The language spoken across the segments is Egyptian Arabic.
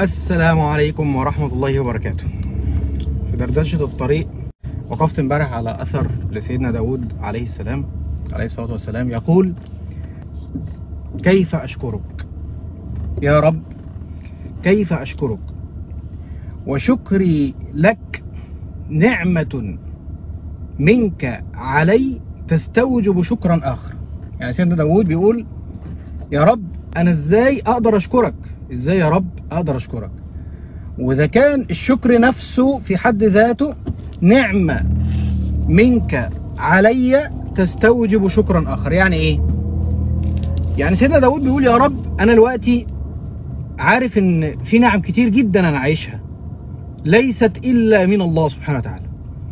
السلام عليكم ورحمة الله وبركاته في دردشة الطريق وقفت امبارح على أثر لسيدنا داود عليه السلام عليه الصلاة والسلام يقول كيف أشكرك يا رب كيف أشكرك وشكري لك نعمة منك علي تستوجب شكرا آخر يعني سيدنا داود بيقول يا رب أنا إزاي أقدر أشكرك إزاي يا رب أقدر أشكرك وإذا كان الشكر نفسه في حد ذاته نعمة منك علي تستوجب شكرا آخر يعني إيه يعني سيدنا داود بيقول يا رب أنا دلوقتي عارف إن في نعم كتير جدا أنا عايشها ليست إلا من الله سبحانه وتعالى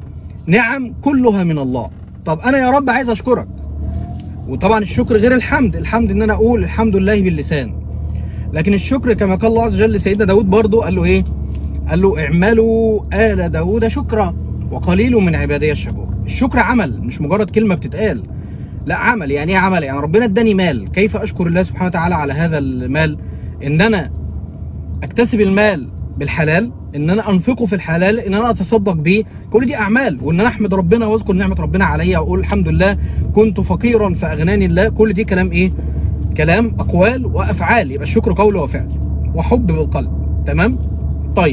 نعم كلها من الله طب أنا يا رب عايز أشكرك وطبعا الشكر غير الحمد الحمد إن أنا أقول الحمد لله باللسان لكن الشكر كما قال الله عز وجل لسيدنا داود برضه قال له إيه قال له اعملوا آل داود شكرا وقليل من عبادي الشكور الشكر عمل مش مجرد كلمة بتتقال لا عمل يعني ايه عمل يعني ربنا اداني مال كيف اشكر الله سبحانه وتعالى على هذا المال ان انا اكتسب المال بالحلال ان انا انفقه في الحلال ان انا اتصدق بيه كل دي اعمال وان انا احمد ربنا واذكر نعمه ربنا عليا واقول الحمد لله كنت فقيرا فاغناني الله كل دي كلام ايه كلام اقوال وافعال يبقى الشكر قول وفعل وحب بالقلب تمام طيب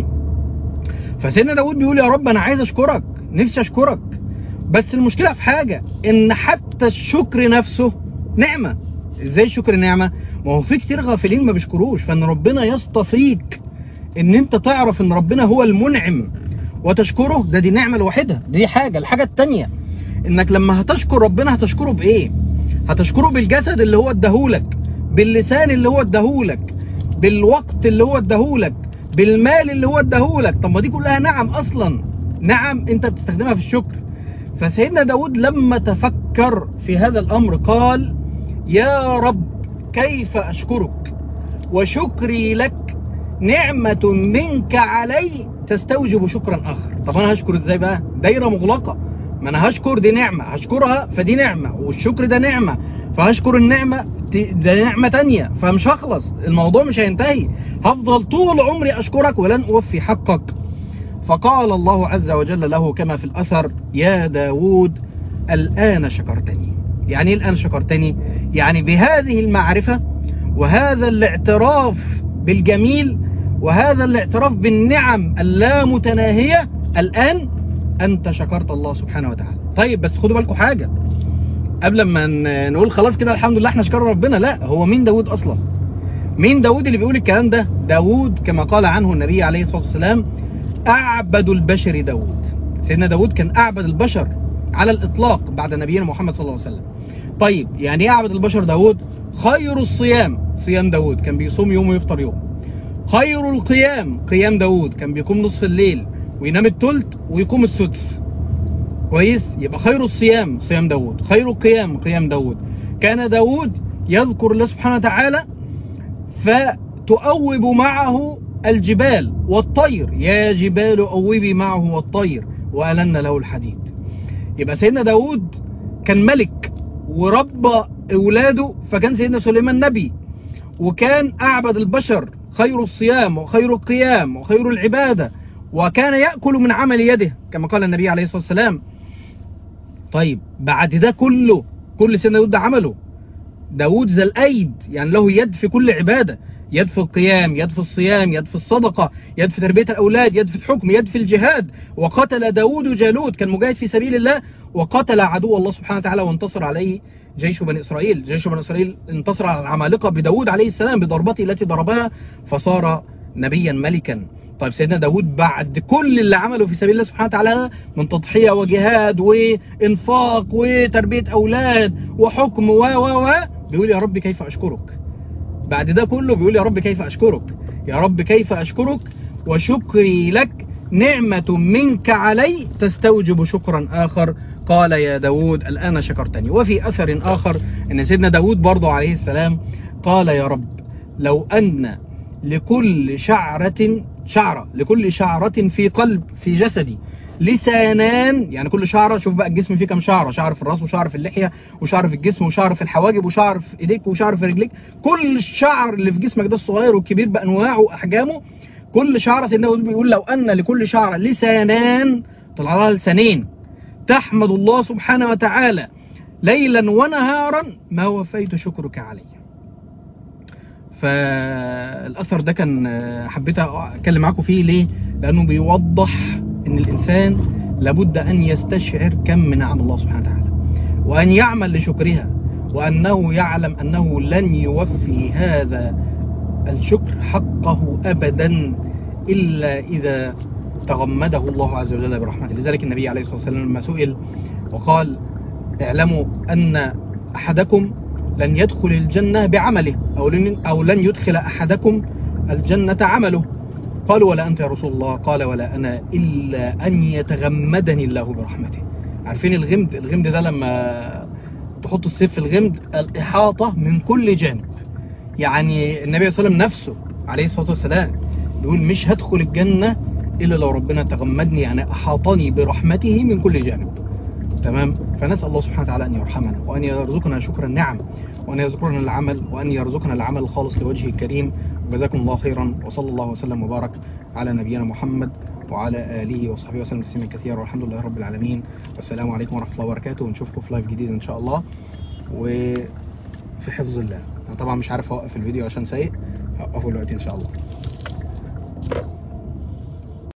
فسيدنا داود بيقول يا رب انا عايز اشكرك نفسي اشكرك بس المشكله في حاجه ان حتى الشكر نفسه نعمه ازاي شكر نعمه ما هو في كتير غافلين ما بيشكروش فان ربنا يصطفيك ان انت تعرف ان ربنا هو المنعم وتشكره ده دي نعمه الوحيده دي حاجه الحاجه التانية انك لما هتشكر ربنا هتشكره بايه هتشكره بالجسد اللي هو اداهولك باللسان اللي هو اداهولك بالوقت اللي هو اداهولك بالمال اللي هو اداهولك طب ما دي كلها نعم اصلا نعم انت بتستخدمها في الشكر فسيدنا داود لما تفكر في هذا الامر قال يا رب كيف اشكرك وشكري لك نعمة منك علي تستوجب شكرا اخر طب انا هشكر ازاي بقى دايرة مغلقة ما انا هشكر دي نعمة هشكرها فدي نعمة والشكر ده نعمة فهشكر النعمة ده نعمة تانية فمش هخلص الموضوع مش هينتهي هفضل طول عمري أشكرك ولن أوفي حقك فقال الله عز وجل له كما في الأثر يا داود الآن شكرتني يعني الآن شكرتني يعني بهذه المعرفة وهذا الاعتراف بالجميل وهذا الاعتراف بالنعم اللامتناهية الآن أنت شكرت الله سبحانه وتعالى طيب بس خدوا بالكم حاجة قبل ما نقول خلاص كده الحمد لله احنا شكرنا ربنا لا هو مين داود أصلا مين داود اللي بيقول الكلام ده داود كما قال عنه النبي عليه الصلاة والسلام أعبد البشر داود سيدنا داود كان أعبد البشر على الإطلاق بعد نبينا محمد صلى الله عليه وسلم طيب يعني ايه أعبد البشر داود خير الصيام صيام داود كان بيصوم يوم ويفطر يوم خير القيام قيام داود كان بيقوم نص الليل وينام التلت ويقوم السدس كويس يبقى خير الصيام صيام داود خير القيام قيام داود كان داود يذكر الله سبحانه وتعالى فتؤوب معه الجبال والطير يا جبال أوبي معه والطير وألن له الحديد يبقى سيدنا داود كان ملك وربى أولاده فكان سيدنا سليمان نبي وكان أعبد البشر خير الصيام وخير القيام وخير العبادة وكان يأكل من عمل يده كما قال النبي عليه الصلاة والسلام طيب بعد ده كله كل سيدنا داود ده عمله داود ذا الأيد يعني له يد في كل عبادة يد في القيام يد في الصيام يد في الصدقة يد في تربية الأولاد يد في الحكم يد في الجهاد وقتل داود جالوت كان مجاهد في سبيل الله وقتل عدو الله سبحانه وتعالى وانتصر عليه جيش بني إسرائيل جيش بني إسرائيل انتصر على العمالقة بداود عليه السلام بضربته التي ضربها فصار نبيا ملكا طيب سيدنا داود بعد كل اللي عمله في سبيل الله سبحانه وتعالى من تضحية وجهاد وإنفاق وتربية أولاد وحكم و و و بيقول يا رب كيف أشكرك بعد ده كله بيقول يا رب كيف أشكرك يا رب كيف أشكرك وشكري لك نعمة منك علي تستوجب شكرا آخر قال يا داود الآن شكرتني وفي أثر آخر أن سيدنا داود برضو عليه السلام قال يا رب لو أن لكل شعرة شعرة لكل شعرة في قلب في جسدي لسانان يعني كل شعرة شوف بقى الجسم فيه كام شعرة شعر في الراس وشعر في اللحية وشعر في الجسم وشعر في الحواجب وشعر في ايديك وشعر في رجليك كل الشعر اللي في جسمك ده الصغير والكبير بأنواعه وأحجامه كل شعرة سيدنا داود بيقول لو أن لكل شعرة لسانان طلع لها لسانين تحمد الله سبحانه وتعالى ليلا ونهارا ما وفيت شكرك علي فالأثر ده كان آه، حبيت أتكلم معاكم فيه ليه؟ لأنه بيوضح إن الإنسان لابد أن يستشعر كم من نعم الله سبحانه وتعالى وأن يعمل لشكرها وأنه يعلم أنه لن يوفي هذا الشكر حقه أبدا إلا إذا تغمده الله عز وجل برحمته لذلك النبي عليه الصلاة والسلام لما سئل وقال اعلموا أن أحدكم لن يدخل الجنة بعمله أو لن, أو لن يدخل أحدكم الجنة عمله قالوا ولا أنت يا رسول الله قال ولا أنا إلا أن يتغمدني الله برحمته عارفين الغمد الغمد ده لما تحط السيف في الغمد الإحاطة من كل جانب يعني النبي صلى الله عليه وسلم نفسه عليه الصلاة والسلام بيقول مش هدخل الجنة إلا لو ربنا تغمدني يعني أحاطني برحمته من كل جانب تمام فنسأل الله سبحانه وتعالى أن يرحمنا وأن يرزقنا شكر النعم وأن يرزقنا العمل وأن يرزقنا العمل الخالص لوجهه الكريم وجزاكم الله خيرا وصلى الله وسلم وبارك على نبينا محمد وعلى آله وصحبه وسلم تسليما كثيرا والحمد لله رب العالمين والسلام عليكم ورحمة الله وبركاته ونشوفكم في لايف جديد إن شاء الله وفي حفظ الله أنا طبعا مش عارف أوقف الفيديو عشان سايق هوقفه دلوقتي إن شاء الله